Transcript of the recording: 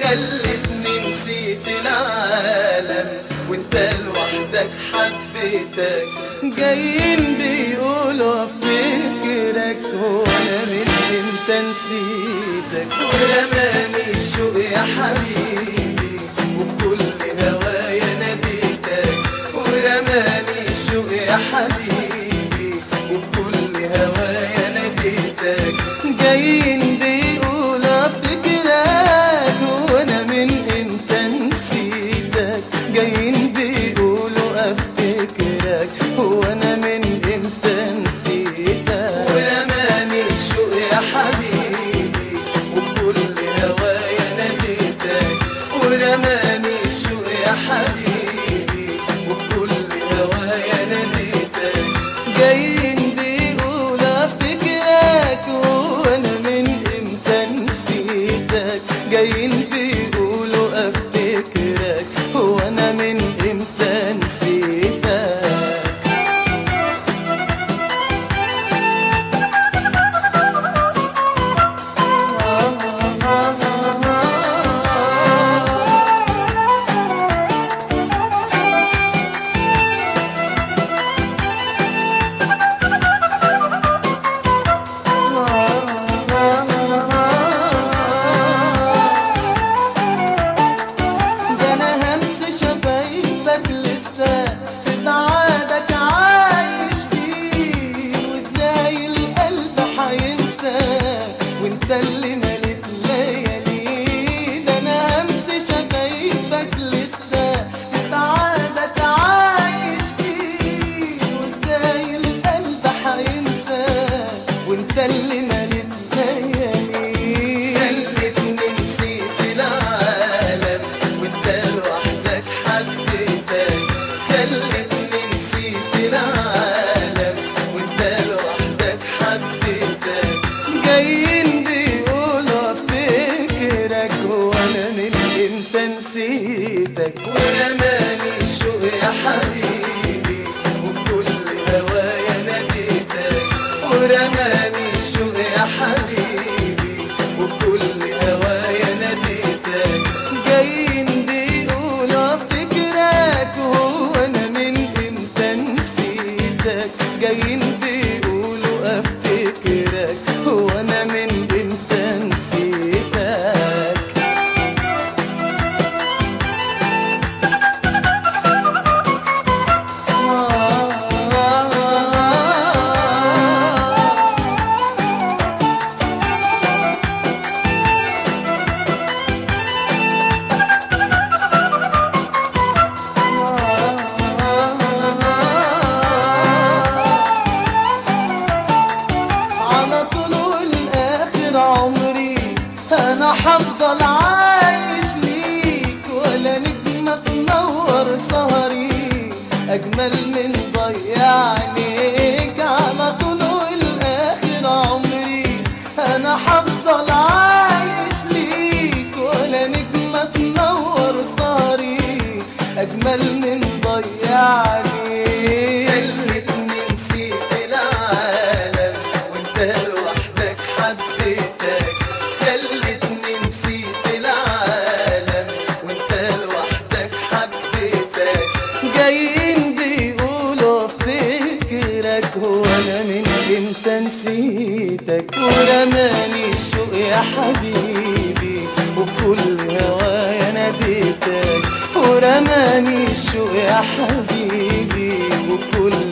خلتني نسيت العالم وانت لوحدك حبيتك جايين بيقولوا افتكرك وانا من امتى نسيتك ورماني الشوق يا حبيبي وبكل هوايا ناديتك ورماني الشوق يا حبيبي وبكل هوايا ناديتك جايين بيقولوا افتكرك وانا من امتى نسيتك جايين بيقولوا افتكرك وانا من امتى نسيتك ورماني الشوق يا حبيبي وبكل هوايا ناديتك ورماني الشوق يا حبيبي وبكل هوايا ناديتك جايين بيقولوا افتكرك وانا من امتى نسيتك جايين بيقولوا افتكرك وانا من امتى نسيتك ده انا همس شفايفك لسه في بعادك عايش فيه وازاي القلب حينساك وانت اللي مليت ليالي ده انا همس شفايفك لسه في بعادك عايش فيه وازاي القلب حينساك وانت اللي مليت ليالي خلتني نسيت العالم وانت لوحدك حبيتك خلتني نسيت العالم وانت لوحدك حبيتك جايين بيقولوا افتكرك وانا من امتى نسيتك ورماني الشوق يا حبيبي وبكل هوايا ناديتك ورماني الشوق يا حبيبي وبكل هوايا ناديتك جايين بيقولوا افتكرك وانا من امتى نسيتك جايين بيقولوا افتكرك وانا من امتى نسيتك على طول الاخر عمري انا حفضل عايش ليك ولا نجمة تنور سهري اجمل من ضيع عينيك على طول الاخر عمري انا حفضل عايش ليك ولا نجمة تنور سهري اجمل من ضيع عينيك خلتني نسيت العالم وانت لوحدك حبيتك خلتني نسيت العالم وانت لوحدك حبيتك جايين بيقولوا افتكرك وانا من امتى نسيتك ورماني الشوق يا حبيبي وبكل هوايا ناديتك ورماني الشوق يا حبيبي وبكل